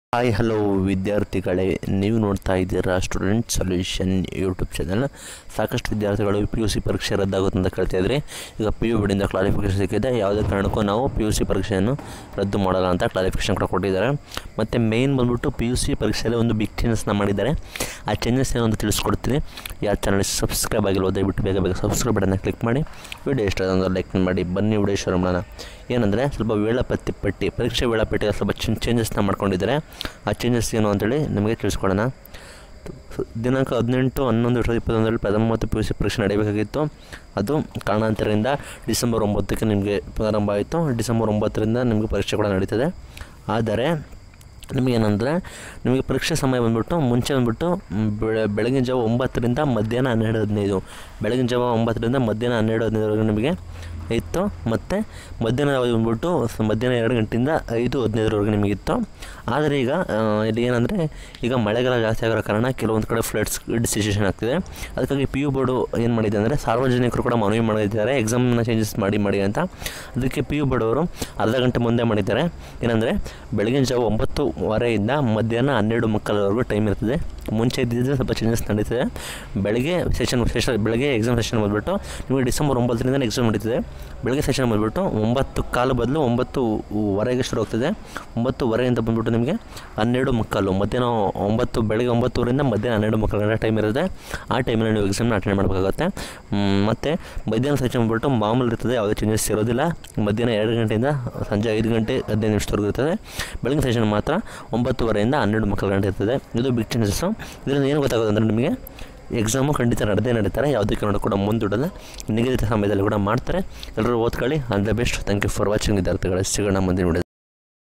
hi hello ವಿದ್ಯಾರ್ಥಿಗಳೇ ನೀವು ನೋಡ್ತಾ ಇದ್ದೀರಾ ಸ್ಟೂಡೆಂಟ್ ಸೊಲ್ಯೂಷನ್ ಯೂಟ್ಯೂಬ್ ಚಾನಲ್ ಸಾಕಷ್ಟು ವಿದ್ಯಾರ್ಥಿಗಳು ಪಿ ಯು ಸಿ ಪರೀಕ್ಷೆ ರದ್ದಾಗುತ್ತೆ ಅಂತ ಕೇಳ್ತಾ ಇದ್ರಿ ಈಗ ಪಿ ಯು ಬಿಡಿಂದ ಕ್ಲಾರಿಫಿಕೇಶನ್ ಸಿಕ್ಕಿದೆ ಯಾವುದೇ ಕಾರಣಕ್ಕೂ ನಾವು ಪಿ ಯು ಸಿ ಪರೀಕ್ಷೆಯನ್ನು ರದ್ದು ಮಾಡಲ್ಲ ಅಂತ ಕ್ಲಾರಿಫಿಕೇಶನ್ ಕೂಡ ಕೊಟ್ಟಿದ್ದಾರೆ ಮತ್ತು ಮೇಯ್ನ್ ಬಂದ್ಬಿಟ್ಟು ಪಿ ಯು ಸಿ ಪರೀಕ್ಷೆಯಲ್ಲಿ ಒಂದು ಬಿಗ್ ಚೇಂಜಸ್ನ ಮಾಡಿದ್ದಾರೆ ಆ ಚೇಂಜಸ್ ಏನು ಅಂತ ತಿಳಿಸ್ಕೊಡ್ತೀನಿ ಯಾವ ಚಾನಲ್ ಸಬ್ಸ್ಕ್ರೈಬ್ ಆಗಿಲ್ವೋ ದಯವಿಟ್ಟು ಬೇಗ ಬೇಗ ಸಬ್ಸ್ಕ್ರೈಬ್ ಬಟನ್ನ ಕ್ಲಿಕ್ ಮಾಡಿ ವಿಡಿಯೋ ಇಷ್ಟ ಅಂದರೆ ಲೈಕ್ ಮಾಡಿ ಬನ್ನಿ ವಿಡಿಯೋ ಶುರು ಮಾಡೋಣ ಏನಂದರೆ ಸ್ವಲ್ಪ ವೇಳಾಪಟ್ಟಿ ಪಟ್ಟಿ ಪರೀಕ್ಷೆ ವೇಳಾಪಟ್ಟಿಗೆ ಸ್ವಲ್ಪ ಚೇಂಜಸ್ನ ಮಾಡ್ಕೊಂಡಿದ್ದಾರೆ ಆ ಚೇಂಜಸ್ ಏನು ಅಂತೇಳಿ ನಿಮಗೆ ತಿಳಿಸ್ಕೊಡೋಣ ದಿನಾಂಕ ಹದಿನೆಂಟು ಹನ್ನೊಂದು ಎರಡು ಸಾವಿರದ ಇಪ್ಪತ್ತೊಂದರಲ್ಲಿ ಪ್ರಥಮ ಮತ್ತು ಪಿ ಯು ಸಿ ಪರೀಕ್ಷೆ ನಡೆಯಬೇಕಾಗಿತ್ತು ಅದು ಕಾರಣಾಂತರದಿಂದ ಡಿಸೆಂಬರ್ ಒಂಬತ್ತಕ್ಕೆ ನಿಮಗೆ ಪ್ರಾರಂಭ ಆಯಿತು ಡಿಸೆಂಬರ್ ಒಂಬತ್ತರಿಂದ ನಿಮಗೆ ಪರೀಕ್ಷೆ ಕೂಡ ನಡೀತದೆ ಆದರೆ ನಿಮಗೇನಂದರೆ ನಿಮಗೆ ಪರೀಕ್ಷೆ ಸಮಯ ಬಂದ್ಬಿಟ್ಟು ಮುಂಚೆ ಬಂದ್ಬಿಟ್ಟು ಮ್, ಬೆಳೆ ಬೆಳಗಿನ ಜಾವ ಒಂಬತ್ತರಿಂದ ಮಧ್ಯಾಹ್ನ ಹನ್ನೆರಡು ಹದಿನೈದು ಬೆಳಗಿನ ಜಾವ ಒಂಬತ್ತರಿಂದ ಮಧ್ಯಾಹ್ನ ಹನ್ನೆರಡು ಹದಿನೈದವರೆಗೆ ನಿಮಗೆ ಇತ್ತು ಮತ್ತು ಮಧ್ಯಾಹ್ನ ಬಂದ್ಬಿಟ್ಟು ಸ- ಮಧ್ಯಾಹ್ನ ಎರಡು ಗಂಟೆಯಿಂದ ಐದು ಹದಿನೈದರವರೆಗೆ ನಿಮಗಿತ್ತು ಆದರೆ ಈಗ ಆ, ಇಲ್ಲಿ ಏನಂದರೆ ಈಗ ಮಳೆಗಾಲ ಜಾಸ್ತಿ ಆಗಿರೋ ಕಾರಣ ಕೆಲವೊಂದು ಕಡೆ ಫ್ಲಡ್ಸ್ ಸಿಚುವೇಷನ್ ಆಗ್ತಿದೆ ಅದಕ್ಕಾಗಿ ಪಿ ಯು ಬೋರ್ಡು ಏನು ಮಾಡಿದೆ ಅಂದರೆ ಸಾರ್ವಜನಿಕರು ಕೂಡ ಮನವಿ ಮಾಡಿದ್ದಾರೆ ಎಕ್ಸಾಮ್ನ ಚೇಂಜಸ್ ಮಾಡಿ ಮಾಡಿ ಅಂತ ಅದಕ್ಕೆ ಪಿ ಯು ಬೋರ್ಡ್ ಅವರು ಅರ್ಧ ಗಂಟೆ ಮುಂದೆ ಮಾಡಿದ್ದಾರೆ ಏನಂದರೆ ಬೆಳಗಿನ ಜಾವ ಒಂಬತ್ತುವರೆಯಿಂದ ಮಧ್ಯಾಹ್ನ ಹನ್ನೆರಡು ಮುಕ್ಕಾಲವರೆಗೂ ಟೈಮ್ ಇರ್ತದೆ ಮುಂಚೆ ಇದ್ದಿದ್ದರೆ ಸ್ವಲ್ಪ ಚೇಂಜಸ್ ನಡೀತದೆ ಬೆಳಗ್ಗೆ ಸೆಷನ್ ಸೆಷನ್ ಬೆಳಗ್ಗೆ ಎಕ್ಸಾಮ್ ಸೆಷನ್ ಬಂದುಬಿಟ್ಟು ನಿಮಗೆ ಡಿಸೆಂಬರ್ ಒಂಬತ್ತರಿಂದ ಎಕ್ಸಾಮ್ ನಡೀತದೆ ಬೆಳಗ್ಗೆ ಸೆಷನ್ ಬಂದುಬಿಟ್ಟು ಒಂಬತ್ತು ಕಾಲು ಬದಲು ಒಂಬತ್ತುವರೆಗೆ ಶುರು ಆಗ್ತದೆ ಒಂಬತ್ತುವರೆಯಿಂದ ಬಂದುಬಿಟ್ಟು ನಿಮಗೆ ಹನ್ನೆರಡು ಮುಕ್ಕಾಲು ಮಧ್ಯಾಹ್ನ ಒಂಬತ್ತು ಬೆಳಗ್ಗೆ ಒಂಬತ್ತುವರೆಯಿಂದ ಮಧ್ಯಾಹ್ನ ಹನ್ನೆರಡು ಮುಕ್ಕಾಲು ಗಂಟೆ ಟೈಮ್ ಇರುತ್ತೆ ಆ ಟೈಮಲ್ಲಿ ನೀವು ಎಕ್ಸಾಮ್ನ ಅಟೆಂಡ್ ಮಾಡಬೇಕಾಗುತ್ತೆ ಮತ್ತು ಮಧ್ಯಾಹ್ನ ಸೆಷನ್ ಬಂದುಬಿಟ್ಟು ಮಾಮೂಲಿ ಇರ್ತದೆ ಯಾವುದೇ ಚೇಂಜಸ್ ಇರೋದಿಲ್ಲ ಮಧ್ಯಾಹ್ನ ಎರಡು ಗಂಟೆಯಿಂದ ಸಂಜೆ ಐದು ಗಂಟೆ ಹದಿನೈದು ನಿಮಿಷದವರೆಗೂ ಇರ್ತದೆ ಬೆಳಗಿನ ಸೆಷನ್ ಮಾತ್ರ ಒಂಬತ್ತುವರೆಯಿಂದ ಹನ್ನೆರಡು ಮುಕ್ಕಾಲು ಗಂಟೆ ಇರ್ತದೆ ಇದು ಬಿಗ್ ಚೇಂಜಸ್ಸು ಇದರಿಂದ ಏನು ಗೊತ್ತಾಗೋದು ಅಂದರೆ ನಿಮಗೆ ಎಕ್ಸಾಮು ಖಂಡಿತ ನಡೆದೇ ನಡೀತಾರೆ ಯಾವುದೇ ಕಾರಣ ಕೂಡ ಮುಂದೂಡಲ್ಲ ನಿಗದಿತ ಸಮಯದಲ್ಲಿ ಕೂಡ ಮಾಡ್ತಾರೆ ಎಲ್ಲರೂ ಓದ್ಕೊಳ್ಳಿ all the best thank you for watching ವಿದ್ಯಾರ್ಥಿಗಳು ಸಿಗೋಣ ಮುಂದಿನ ವಿಡಿಯೋ